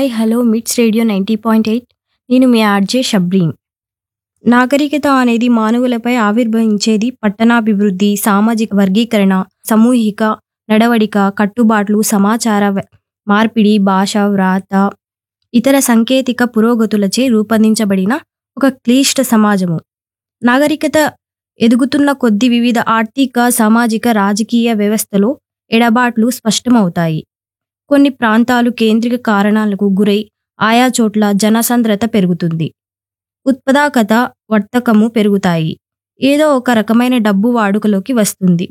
hi hello MITS radio ninety point eight నేను మీ RJ షబ్రీన్ నాగరికత అనేది మానవులపై ఆవిర్భవించేది పట్టణాభివృద్ధి సామాజిక వర్గీకరణ సమూహిక నడవడిక కట్టుబాట్లు సమాచార వ- మార్పిడి భాష వ్రాత ఇతర సాంకేతిక పురోగతులచే రూపొందించబడిన ఒక క్లిష్ట సమాజము నాగరికత ఎదుగుతున్న కొద్ది వివిధ ఆర్థిక సామాజిక రాజకీయ వ్యవస్థలో ఎడబాట్లు స్పష్టమవుతాయి కొన్ని ప్రాంతాలు కేంద్రిక కారణాలకు గురై ఆయా చోట్ల జనసాంద్రత పెరుగుతుంది ఉత్పాదకత వర్తకము పెరుగుతాయి ఏదో ఒక రకమైన డబ్బు వాడుకలోకి వస్తుంది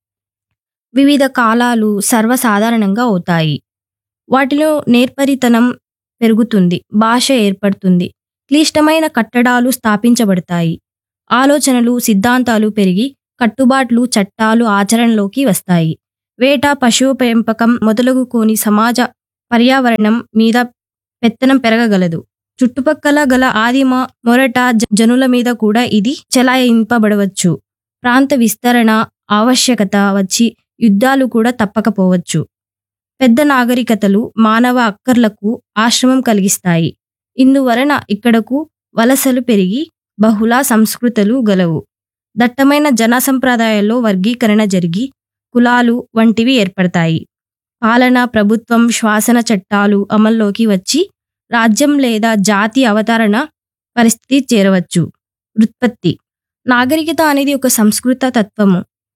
వివిధ కాలాలు సర్వసాధారణంగా అవుతాయి వాటిలో నేర్పరితనం పెరుగుతుంది భాష ఏర్పడుతుంది క్లిష్టమైన కట్టడాలు స్థాపించబడతాయి ఆలోచనలు సిద్ధాంతాలు పెరిగి కట్టుబాట్లు చట్టాలు ఆచరణలోకి వస్తాయి వేట పశువు పెంపకం మొదలగు కోని సమాజ పర్యావరణం మీద పెత్తనం పెరగగలదు చుట్టుపక్కల గల ఆదిమ మొరట జ- జనుల మీద కూడా ఇది చెలాయింపబడవచ్చు ప్రాంత విస్తరణ ఆవశ్యకత వచ్చి యుద్ధాలు కూడా తప్పకపోవచ్చు పెద్ద నాగరికతలు మానవ అక్కర్లకు ఆశ్రమం కలిగిస్తాయి ఇందువలన ఇక్కడకు వలసలు పెరిగి బహుళ సంస్కృతులు గలవు దట్టమైన జన సంప్రదాయాల్లో వర్గీకరణ జరిగి కులాలు వంటివి ఏర్పడతాయి పాలన ప్రభుత్వం శ్వాసన చట్టాలు అమల్లోకి వచ్చి రాజ్యం లేదా జాతి అవతరణ పరిస్థితి చేరవచ్చు ఉత్పత్తి నాగరికత అనేది ఒక సంస్కృత తత్వము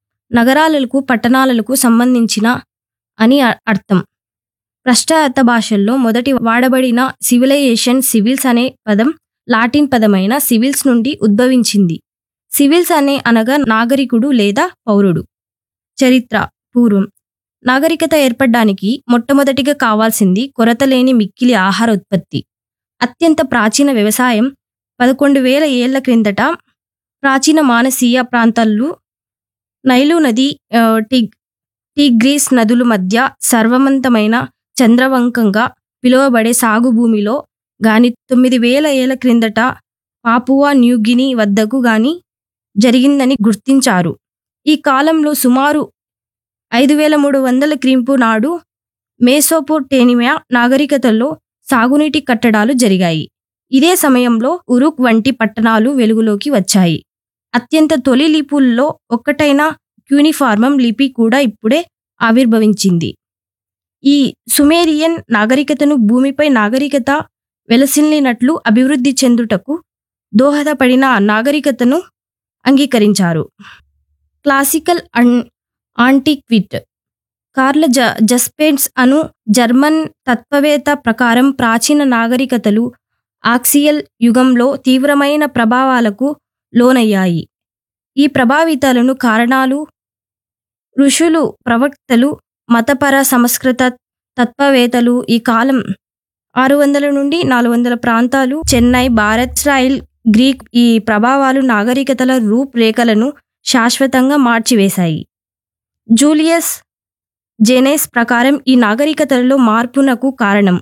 నగరాలకు పట్టణాలకు సంబంధించిన అని అ- అర్థం పాశ్చాత్య భాషల్లో మొదటి వాడబడిన సివిలైజేషన్ సివిల్స్ అనే పదం లాటిన్ పదమైన సివిల్స్ నుండి ఉద్భవించింది సివిల్స్ అనే అనగా నాగరికుడు లేదా పౌరుడు చరిత్ర పూర్వం నాగరికత ఏర్పడడానికి మొట్టమొదటిగా కావాల్సింది కొరత లేని మిక్కిలి ఆహార ఉత్పత్తి అత్యంత ప్రాచీన వ్యవసాయం పదకొండు వేల ఏళ్ల క్రిందట ప్రాచీన మానసీయ ప్రాంతాల్లో నైలు నది ఆ, టిగ్ టిగ్రీస్ నదుల మధ్య సర్వమంతమైన చంద్రవంకంగా పిలువబడే సాగు భూమిలో గాని తొమ్మిది వేల ఏళ్ల క్రిందట పాపువా న్యూగిని వద్దకు గాని జరిగిందని గుర్తించారు ఈ కాలంలో సుమారు ఐదు వేల మూడు వందల క్రింపు నాడు మేసోపోటేనియా నాగరికతల్లో సాగునీటి కట్టడాలు జరిగాయి ఇదే సమయంలో ఉరుక్ వంటి పట్టణాలు వెలుగులోకి వచ్చాయి అత్యంత తొలి లిపుల్లో ఒక్కటైన క్యూనిఫార్మం లిపి కూడా ఇప్పుడే ఆవిర్భవించింది ఈ సుమేరియన్ నాగరికతను భూమిపై నాగరికత వెలసిల్లినట్లు అభివృద్ధి చెందుటకు దోహదపడిన నాగరికతను అంగీకరించారు క్లాసికల్ అన్ ఆంటిక్విట్ కార్ల జ జస్పెన్స్ అను జర్మన్ తత్వవేత్త ప్రకారం ప్రాచీన నాగరికతలు ఆక్సియల్ యుగంలో తీవ్రమైన ప్రభావాలకు లోనయ్యాయి ఈ ప్రభావితాలను కారణాలు ఋషులు ప్రవక్తలు మతపర సంస్కృత తత్వవేత్తలు ఈ కాలం ఆరు వందల నుండి నాలుగు వందల ప్రాంతాలు చెన్నై భారత్ ఇస్రాయిల్ గ్రీక్ ఈ ప్రభావాలు నాగరికతల రూపురేఖలను శాశ్వతంగా మార్చివేశాయి జూలియస్ జెనెస్ ప్రకారం ఈ నాగరికతలలో మార్పునకు కారణం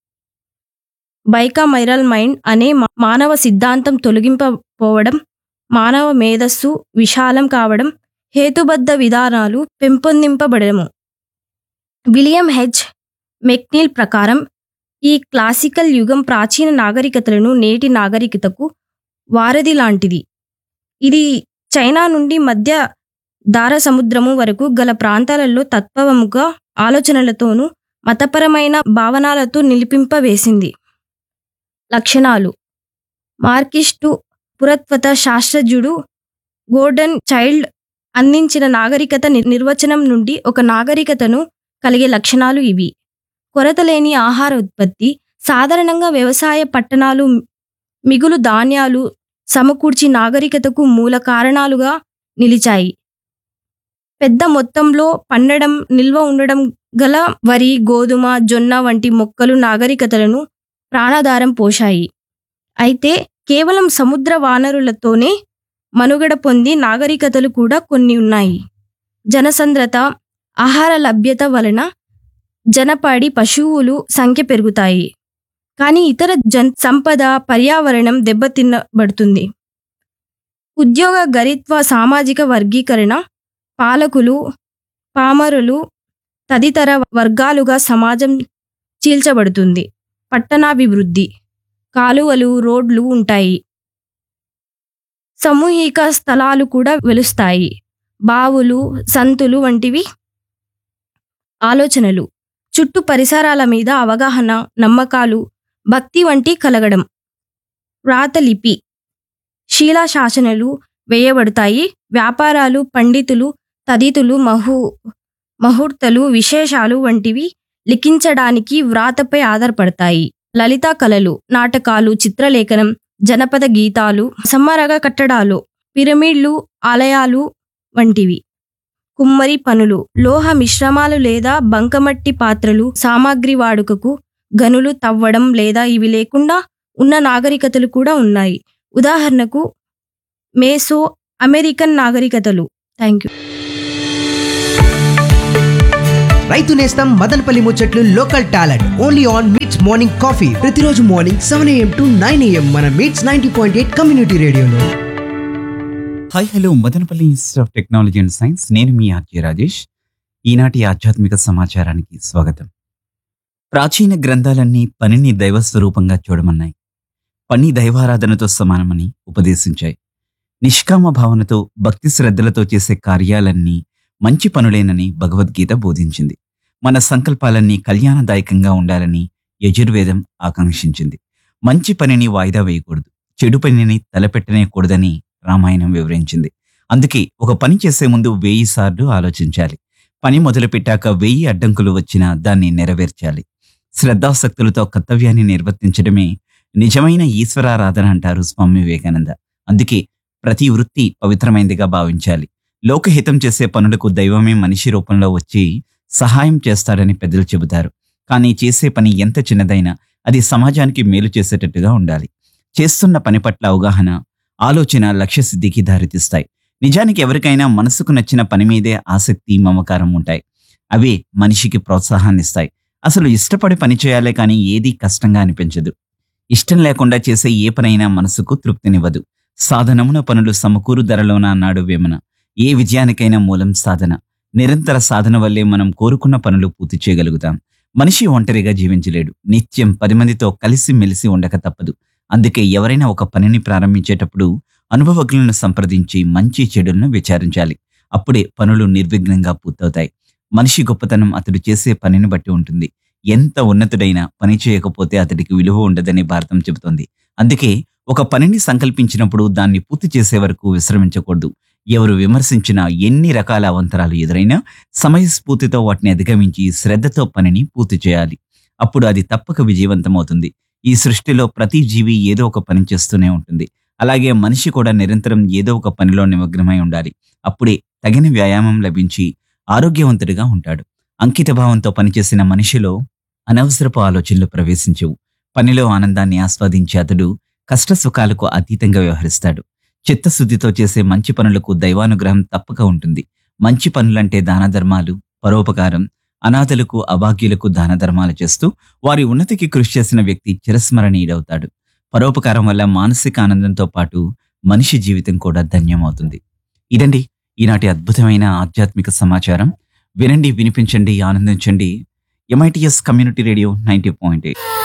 బైకా మైరల్ మైండ్ అనే మా- మానవ సిద్ధాంతం తొలగింపపోవడం మానవ మేధస్సు విశాలం కావడం హేతుబద్ధ విధానాలు పెంపొందింపబడము విలియం హెచ్ మెక్నీల్ ప్రకారం ఈ క్లాసికల్ యుగం ప్రాచీన నాగరికతలను నేటి నాగరికతకు వారధి లాంటిది ఇది చైనా నుండి మధ్య దార సముద్రము వరకు గల ప్రాంతాలలో తత్వముగా ఆలోచనలతోనూ మతపరమైన భావనాలతో నిలిపింపవేసింది లక్షణాలు మార్కిస్టు పురత్వత శాస్త్రజ్ఞుడు గోర్డన్ చైల్డ్ అందించిన నాగరికత ని- నిర్వచనం నుండి ఒక నాగరికతను కలిగే లక్షణాలు ఇవి కొరత లేని ఆహార ఉత్పత్తి సాధారణంగా వ్యవసాయ పట్టణాలు మిగులు ధాన్యాలు సమకూర్చి నాగరికతకు మూల కారణాలుగా నిలిచాయి పెద్ద మొత్తంలో పండడం నిల్వ ఉండడం గల వరి గోధుమ జొన్న వంటి మొక్కలు నాగరికతలను ప్రాణాధారం పోశాయి అయితే కేవలం సముద్ర వానరులతోనే మనుగడ పొంది నాగరికతలు కూడా కొన్ని ఉన్నాయి జనసంద్రత ఆహార లభ్యత వలన జనపాడి పశువులు సంఖ్య పెరుగుతాయి కానీ ఇతర జన్ సంపద పర్యావరణం దెబ్బతిన్నబడుతుంది ఉద్యోగ గరిత్వ సామాజిక వర్గీకరణ పాలకులు పామరులు తదితర వర్గాలుగా సమాజం చీల్చబడుతుంది పట్టణాభివృద్ధి కాలువలు రోడ్లు ఉంటాయి సామూహిక స్థలాలు కూడా వెలుస్తాయి బావులు సంతులు వంటివి ఆలోచనలు చుట్టూ పరిసరాల మీద అవగాహన నమ్మకాలు భక్తి వంటి కలగడం వ్రాతలిపి శీలాశాసనలు వేయబడతాయి వ్యాపారాలు పండితులు తదితులు మహు ముహూర్తలు విశేషాలు వంటివి లిఖించడానికి వ్రాతపై ఆధారపడతాయి లలితా కళలు నాటకాలు చిత్రలేఖనం జనపద గీతాలు సమ్మరగ కట్టడాలు పిరమిడ్లు ఆలయాలు వంటివి కుమ్మరి పనులు లోహ మిశ్రమాలు లేదా బంకమట్టి పాత్రలు సామాగ్రి వాడుకకు గనులు తవ్వడం లేదా ఇవి లేకుండా ఉన్న నాగరికతలు కూడా ఉన్నాయి ఉదాహరణకు మేసో అమెరికన్ నాగరికతలు థ్యాంక్ యూ రైతు నేస్తం మదనపల్లి ముచ్చట్లు local talent only on MITS morning coffee ప్రతిరోజు morning seven AM to nine AM మన MITS ninety point eight community రేడియోలో hi hello Madanapalle Institute of Technology and Science నేను మీ ఆర్జే రాజేష్ ఈనాటి ఆధ్యాత్మిక సమాచారానికి స్వాగతం ప్రాచీన గ్రంథాలన్నీ పనిని దైవ స్వరూపంగా చూడమన్నాయి పని దైవారాధనతో సమానమని ఉపదేశించాయి నిష్కామ భావనతో భక్తి శ్రద్ధలతో చేసే కార్యాలన్నీ మంచి పనులేనని భగవద్గీత బోధించింది మన సంకల్పాలన్నీ కళ్యాణదాయకంగా ఉండాలని యజుర్వేదం ఆకాంక్షించింది మంచి పనిని వాయిదా వేయకూడదు చెడు పనిని తలపెట్టనేకూడదని రామాయణం వివరించింది అందుకే ఒక పని చేసే ముందు వెయ్యి సార్లు ఆలోచించాలి పని మొదలుపెట్టాక వెయ్యి అడ్డంకులు వచ్చినా దాన్ని నెరవేర్చాలి శ్రద్ధాసక్తులతో కర్తవ్యాన్ని నిర్వర్తించడమే నిజమైన ఈశ్వరారాధన అంటారు స్వామి వివేకానంద అందుకే ప్రతి వృత్తి పవిత్రమైనదిగా భావించాలి లోకహితం చేసే పనులకు దైవమే మనిషి రూపంలో వచ్చి సహాయం చేస్తాడని పెద్దలు చెబుతారు కానీ చేసే పని ఎంత చిన్నదైనా అది సమాజానికి మేలు చేసేటట్టుగా ఉండాలి చేస్తున్న పని పట్ల అవగాహన ఆలోచన లక్ష్య సిద్ధికి దారితీస్తాయి నిజానికి ఎవరికైనా మనసుకు నచ్చిన పని మీదే ఆసక్తి మమకారం ఉంటాయి అవే మనిషికి ప్రోత్సాహాన్ని ఇస్తాయి అసలు ఇష్టపడి పని చేయాలే కానీ ఏదీ కష్టంగా అనిపించదు ఇష్టం లేకుండా చేసే ఏ పనైనా మనసుకు తృప్తినివ్వదు సాధనమున పనులు సమకూరు ధరలోన అన్నాడు వేమన ఏ విజయానికైనా మూలం సాధన నిరంతర సాధన వల్లే మనం కోరుకున్న పనులు పూర్తి చేయగలుగుతాం మనిషి ఒంటరిగా జీవించలేడు నిత్యం పది మందితో కలిసి మెలిసి ఉండక తప్పదు అందుకే ఎవరైనా ఒక పనిని ప్రారంభించేటప్పుడు అనుభవజ్ఞులను సంప్రదించి మంచి చెడులను విచారించాలి అప్పుడే పనులు నిర్విఘ్నంగా పూర్తవుతాయి మనిషి గొప్పతనం అతడు చేసే పనిని బట్టి ఉంటుంది ఎంత ఉన్నతుడైనా పని చేయకపోతే అతడికి విలువ ఉండదని భారతం చెబుతోంది అందుకే ఒక పనిని సంకల్పించినప్పుడు దాన్ని పూర్తి చేసే వరకు విశ్రమించకూడదు ఎవరు విమర్శించినా ఎన్ని రకాల అవంతరాలు ఎదురైనా సమయస్ఫూర్తితో వాటిని అధిగమించి శ్రద్ధతో పనిని పూర్తి చేయాలి అప్పుడు అది తప్పక విజయవంతమవుతుంది ఈ సృష్టిలో ప్రతి జీవి ఏదో ఒక పని చేస్తూనే ఉంటుంది అలాగే మనిషి కూడా నిరంతరం ఏదో ఒక పనిలో నిమగ్నమై ఉండాలి అప్పుడే తగిన వ్యాయామం లభించి ఆరోగ్యవంతుడిగా ఉంటాడు అంకిత భావంతో పనిచేసిన మనిషిలో అనవసరపు ఆలోచనలు ప్రవేశించవు పనిలో ఆనందాన్ని ఆస్వాదించే అతడు కష్ట సుఖాలకు అతీతంగా వ్యవహరిస్తాడు చిత్తశుద్ధితో చేసే మంచి పనులకు దైవానుగ్రహం తప్పక ఉంటుంది మంచి పనులంటే దాన ధర్మాలు పరోపకారం అనాథలకు అభాగ్యులకు దాన ధర్మాలు చేస్తూ వారి ఉన్నతికి కృషి చేసిన వ్యక్తి చిరస్మరణీయుడవుతాడు పరోపకారం వల్ల మానసిక ఆనందంతో పాటు మనిషి జీవితం కూడా ధన్యమవుతుంది ఇదండి ఈనాటి అద్భుతమైన ఆధ్యాత్మిక సమాచారం వినండి వినిపించండి ఆనందించండి MITS community radio ninety point eight